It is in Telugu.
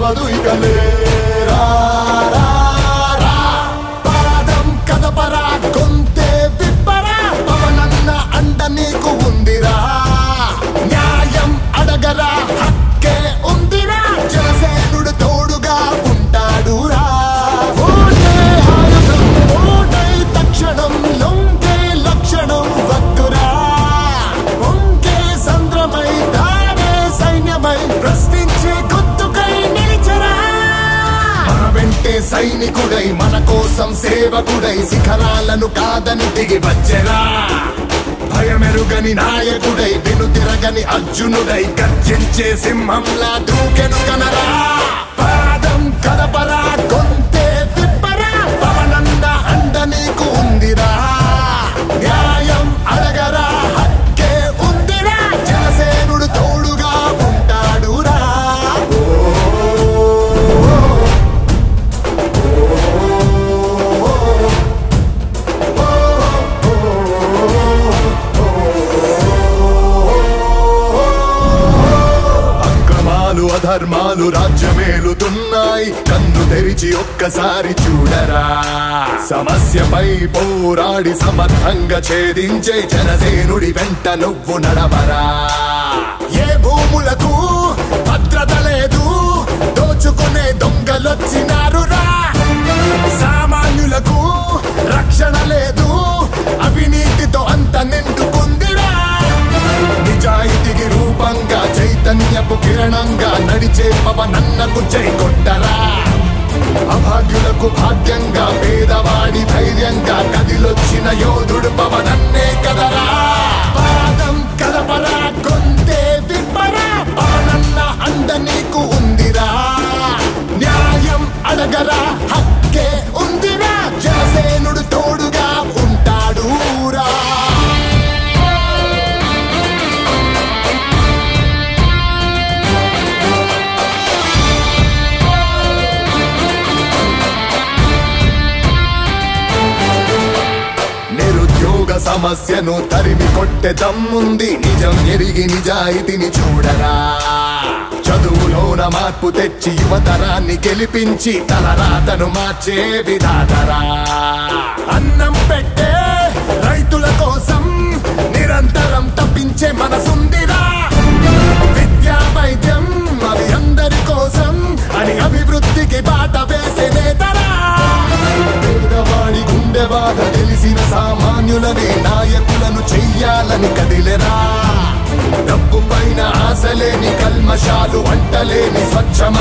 కాదు ఇక లేరా రా, రా. పాదం కదపరా గొంతే విప్పరా పవనన్న అండ నీకు ఉందిరా న్యాయం అడగరా హక్కే ఉందిరా జనసేనుడు తోడుగా ఉంటాడురా ఓటే ఆయుధం ఓటై తక్షణం లొంగే లక్షణం వద్దురా పొంగే సంద్రమై దారే సైన్యమై ప్రశ్నించే గొంతుకై నిలిచరా మన వెంటే సైనికుడై మన కోసం సేవకుడై శిఖరాలను కాదని దిగి వచ్చెరా భయమెరుగని నాయకుడై వెనుతిరగని అర్జునుడై గర్జించే సింహంలా దూకెను కనరా పాదం కదపరా గొంతే విప్పరా పవనంద అండ నీకు ఉందిరా న్యాయం అడగరా హక్కే ఉందిరా జనసేనుడు తోడుగా ఉంటాడురా అక్రమాలు అధర్మాలు రాజ్యమేలుతున్నాయి కన్ను తెరిచి ఒక్కసారి చూడరా సమస్యపై పోరాడి సమర్థంగా ఛేదించే జనసేనుడి వెంట నువ్వు నడవరా ఏ భూములకు భద్రత లేదు దోచుకునే దొంగలొచ్చినారు రా సామాన్యులకు రక్షణ లేదు అవినీతితో అంత నిండుకుందిరా నిజాయితీకి రూపంగా చైతన్యపు కిరణంగా నడిచే పవనన్నకు జై కొట్టరా అభాగ్యులకు భాగ్యంగా పేదవాడి ధైర్యంగా కదిలొచ్చిన యోధుడు పవనన్నే కదరా పాదం కలపరా గొంతే విప్పరా పవనన్న అండ నీకు ఉందిరా న్యాయం అడగరా హక్కే ఉందిరా జనసేనుడు తోడుగా ఉంటాడురా నిరుద్యోగ సమస్యను తరిమి కొట్టే దమ్ముంది నిజం ఎరిగి నిజాయితీని చూడరా చదువులోన మార్పు తెచ్చి యువతరాన్ని గెలిపించి తలరాతను మార్చే విధాతరా అన్నం పెట్టే రైతుల కోసం నిరంతరం తప్పించే మనసుందిరా విద్యా వైద్యం అవి అందరి కోసం అని అభివృద్ధికి బాట వేసే నేతరా పేదవాడి గుండె బాధ తెలిసిన సామాన్యులనే నాయకులను చెయ్యాలని కదిలెరా డబ్బు పైన ఆశలేని కల్మషాలు వంటలేని స్వచ్ఛమైన